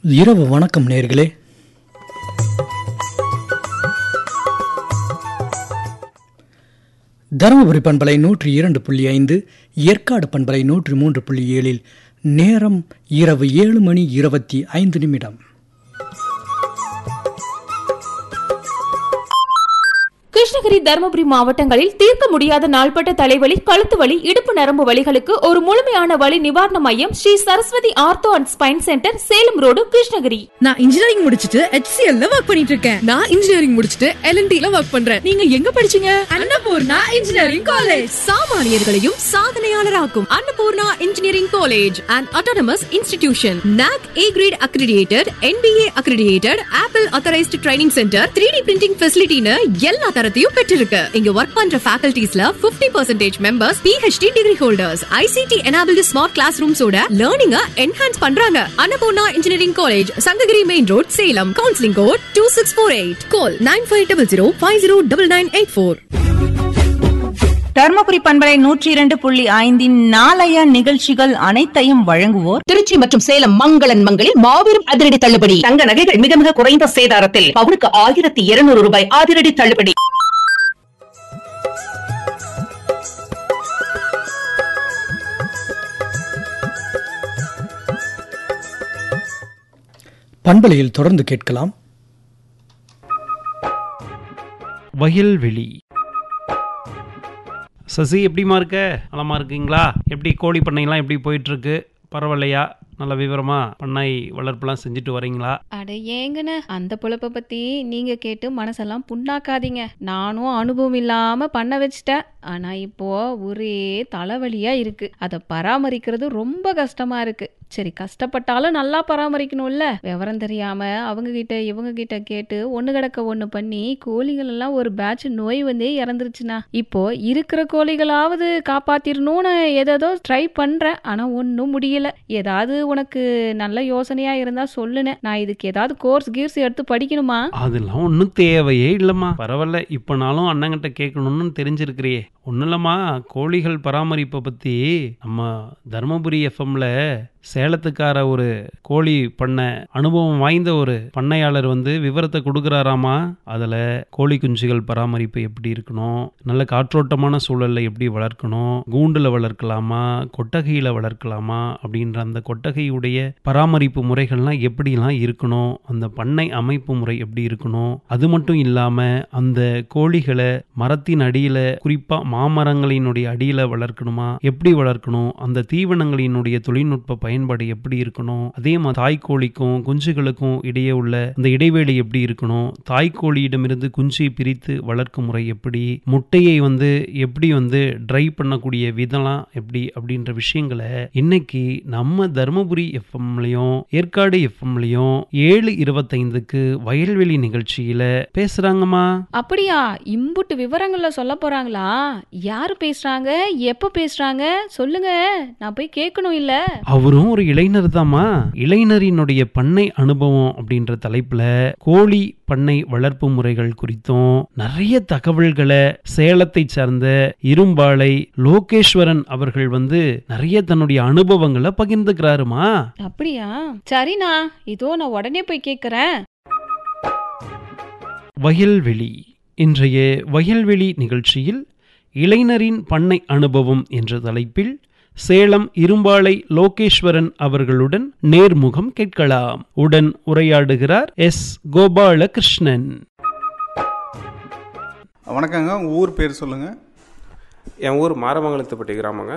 இரவு வணக்கம் நேர்களே தருமபுரி பண்பலை நூற்றி இரண்டு புள்ளி ஐந்து ஏற்காடு பண்பலை நூற்றி மூன்று புள்ளி ஏழில் நேரம் இரவு ஏழு மணி இருபத்தி ஐந்து நிமிடம் கிருஷ்ணகிரி தருமபுரி மாவட்டங்களில் தீர்க்க முடியாத நாள்பட்ட தலைவலி கழுத்து வலி இடுப்பு நரம்பு வலிகளுக்கு ஒரு முழுமையான வலி நிவாரண மையம் Sri Saraswathi ortho and spine centre Salem road Krishnagiri நான் இன்ஜினியரிங் முடிச்சிட்டு HCL ல ஒர்க் பண்ணிட்டு இருக்கேன் நான் இன்ஜினியரிங் முடிச்சிட்டு எல்என்டி ல ஒர்க் பண்றேன் நீங்க எங்க படிச்சீங்க அன்னபூர்ணா இன்ஜினியரிங் காலேஜ் சாமானியர்களையும் சாதனையாளராக்கும் Annapoorna engineering college and autonomous institution NAC A grade accredited NBA accredited Apple authorised training centre three D printing ஃபெசிலிட்டின்னு எல்லா தரத்தையும் பெற்றிருக்கு இங்க ஒர்க் பண்ற ஃபேக்கல்டிஸ்ல 50% percentage members PhD degree holders ICT enabled smart class ரூம்ஸோட லேர்னிங்க என்ஹான்ஸ் பண்றாங்க Annapoorna engineering college Sankagiri main road Salem counselling code two six four eight call nine five double zero five zero double nine eight four Dharmapuri பண்பலை நூற்றி இரண்டு புள்ளி ஐந்தின் நாளைய நிகழ்ச்சிகள் அனைத்தையும் வழங்குவோர் திருச்சி மற்றும் சேலம் மங்களன் மங்களில் மாபெரும் அதிரடி தள்ளுபடி தங்க நகைகள் மிக மிக குறைந்த சேதாரத்தில் பவுனுக்கு ஆயிரத்தி இருநூறு ரூபாய் அதிரடி தள்ளுபடி பண்பலையில் தொடர்ந்து கேட்கலாம் வயல்வெளி சசி எப்படிம்மா இருக்க நலமா இருக்கீங்களா எப்படி கோழி பண்ணையெல்லாம் எப்படி போயிட்டுருக்கு பரவாயில்லையா நல்ல விவரமா பண்ணை வளர்ப்புலாம் செஞ்சுட்டு வரீங்களா அட ஏங்கண்ணே அந்த பொழப்ப பத்தி நீங்க கேட்டு மனசெல்லாம் புண்ணாக்காதீங்க நானும் அனுபவம் இல்லாம பண்ண வச்சிட்டேன் ஆனா இப்போ ஒரே தலைவலியா இருக்கு அதை பராமரிக்கிறது ரொம்ப கஷ்டமா இருக்கு சரி கஷ்டப்பட்டாலும் நல்லா பராமரிக்கணும்ல விவரம் தெரியாம அவங்க கிட்ட இவங்க கிட்ட கேட்டு ஒண்ணு கிடக்க ஒண்ணு பண்ணி கோழிகள் எல்லாம் ஒரு பேட்ச் நோய் வந்தே இறந்துருச்சுண்ணா இப்போ இருக்கிற கோழிகளாவது காப்பாத்திரணும்னு ஏதேதோ ட்ரை பண்றேன் ஆனா ஒன்றும் முடியல ஏதாவது உனக்கு நல்ல யோசனையா இருந்தா சொல்லுனே நான் இதுக்கு ஏதாவது கோர்ஸ் கீர்ஸ் எடுத்து படிக்கணுமா அதெல்லாம் ஒன்றும் தேவையே இல்லைம்மா பரவாயில்ல இப்போனாலும் அண்ணங்கிட்ட கேட்கணும்னு தெரிஞ்சிருக்கிறியே ஒன்றும் இல்லைம்மா கோழிகள் பராமரிப்பை பற்றி நம்ம தருமபுரி எஃப்எம்ல சேலத்துக்கார ஒரு கோழி பண்ண அனுபவம் வாய்ந்த ஒரு பண்ணையாளர் வந்து விவரத்தை கொடுக்குறாராமா அதில் கோழி குஞ்சுகள் பராமரிப்பு எப்படி இருக்கணும் நல்ல காற்றோட்டமான சூழல்ல எப்படி வளர்க்கணும் கூண்டில் வளர்க்கலாமா கொட்டகையில் வளர்க்கலாமா அப்படின்ற அந்த கொட்டகையுடைய பராமரிப்பு முறைகள்லாம் எப்படிலாம் இருக்கணும் அந்த பண்ணை அமைப்பு முறை எப்படி இருக்கணும் அது மட்டும் இல்லாமல் அந்த கோழிகளை மரத்தின் அடியில் குறிப்பாக மாமரங்களினுடைய அடியில் வளர்க்கணுமா எப்படி வளர்க்கணும் அந்த தீவனங்களினுடைய தொழில்நுட்ப பயன்பாடு எப்படி இருக்கணும் அதே மாதிரி தாய்க்கோழிக்கும் குஞ்சுகளுக்கும் இடையே உள்ள அந்த இடைவேளை எப்படி இருக்கணும் தாய்க்கோழியிடமிருந்து குஞ்சை பிரித்து வளர்க்கும் முறை எப்படி முட்டையை வந்து எப்படி வந்து ட்ரை பண்ணக்கூடிய விதம்லாம் எப்படி அப்படின்ற விஷயங்களை இன்னைக்கு நம்ம தருமபுரி எஃப்எம்லையும் ஏற்காடு எஃப்எம்லையும் ஏழு இருபத்தைந்துக்கு வயல்வெளி நிகழ்ச்சியில பேசுறாங்கம்மா அப்படியா இம்புட்டு விவரங்கள்ல சொல்ல போறாங்களா யாரு பேசுறாங்க எப்ப பேசுறாங்க சொல்லுங்க நான் போய் கேட்கணும் இல்ல அவரும் ஒரு இளைஞர் தாம்மா இளைஞரினுடைய பண்ணை அனுபவம் அப்படின்ற தலைப்புல கோழி பண்ணை வளர்ப்பு முறைகள் குறித்தும் நிறைய தகவல்களை சேலத்தை சார்ந்த இரும்பாலை லோகேஸ்வரன் அவர்கள் வந்து நிறைய தன்னுடைய அனுபவங்களை பகிர்ந்துக்கிறாருமா அப்படியா சரிண்ணா இதோ நான் உடனே போய் கேக்குறேன் வயல்வெளி இன்றைய வயல்வெளி நிகழ்ச்சியில் இளைஞரின் பண்ணை அனுபவம் என்ற தலைப்பில் சேலம் இரும்பாலை லோகேஸ்வரன் அவர்களுடன் நேர்முகம் கேட்கலாம் உடன் உரையாடுகிறார் எஸ் கோபாலகிருஷ்ணன் வணக்கங்க உங்கள் ஊர் பேர் சொல்லுங்கள் என் ஊர் மாரமங்கலத்துப்பட்டி கிராமங்க